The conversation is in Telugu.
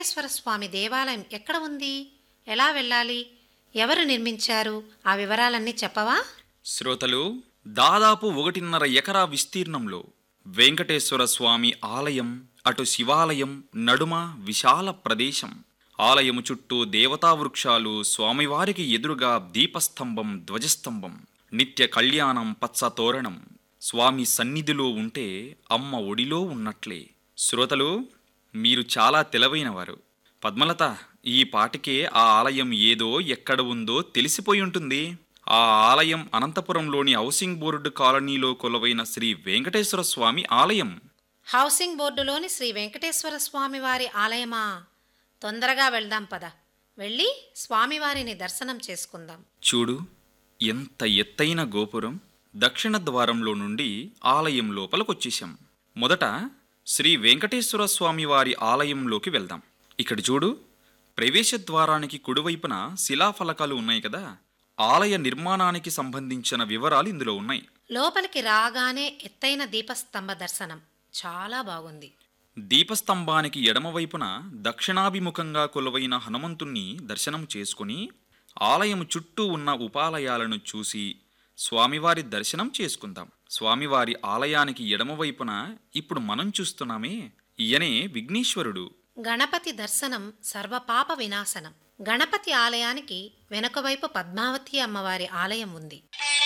వెంకటేశ్వర స్వామి దేవాలయం ఎక్కడ ఉంది ఎలా వెళ్ళాలి ఎవరు నిర్మించారు ఆ వివరాలన్నీ చెప్పవా శ్రోతలు దాదాపు ఒకటిన్నర ఎకరా విస్తీర్ణంలో వెంకటేశ్వర స్వామి ఆలయం అటు శివాలయం నడుమ విశాల ప్రదేశం ఆలయము చుట్టూ దేవతా వృక్షాలు స్వామివారికి ఎదురుగా దీపస్తంభం ధ్వజస్తంభం నిత్య కళ్యాణం పచ్చ తోరణం స్వామి సన్నిధిలో ఉంటే అమ్మ ఒడిలో ఉన్నట్లే శ్రోతలు మీరు చాలా తెలివైనవారు పద్మలత ఈ పాటికే ఆ ఆలయం ఏదో ఎక్కడ ఉందో తెలిసిపోయి ఉంటుంది ఆ ఆలయం అనంతపురంలోని హౌసింగ్ బోర్డు కాలనీలో కొలవైన శ్రీ వెంకటేశ్వర స్వామి ఆలయం హౌసింగ్ బోర్డులోని శ్రీ వెంకటేశ్వర స్వామి వారి ఆలయమా తొందరగా వెళ్దాం పద వెళ్ళి స్వామివారిని దర్శనం చేసుకుందాం చూడు ఎంత ఎత్తైన గోపురం దక్షిణ ద్వారంలో నుండి ఆలయం లోపలికొచ్చేశాం మొదట శ్రీ వెంకటేశ్వర స్వామి వారి ఆలయంలోకి వెళ్దాం ఇక్కడ చూడు ప్రవేశ ద్వారానికి కుడివైపున శిలాఫలకాలు ఉన్నాయి కదా ఆలయ నిర్మాణానికి సంబంధించిన వివరాలు ఇందులో ఉన్నాయి లోపలికి రాగానే ఎత్తైన దీపస్తంభ దర్శనం చాలా బాగుంది దీపస్తంభానికి ఎడమవైపున దక్షిణాభిముఖంగా కొలువైన హనుమంతుణ్ణి దర్శనం చేసుకుని ఆలయం చుట్టూ ఉన్న ఉపాలయాలను చూసి స్వామివారి దర్శనం చేసుకుందాం స్వామివారి ఆలయానికి ఎడమవైపున ఇప్పుడు మనం చూస్తున్నామే ఈయనే విఘ్నేశ్వరుడు గణపతి దర్శనం సర్వపాప వినాశనం గణపతి ఆలయానికి వెనుకవైపు పద్మావతి అమ్మవారి ఆలయం ఉంది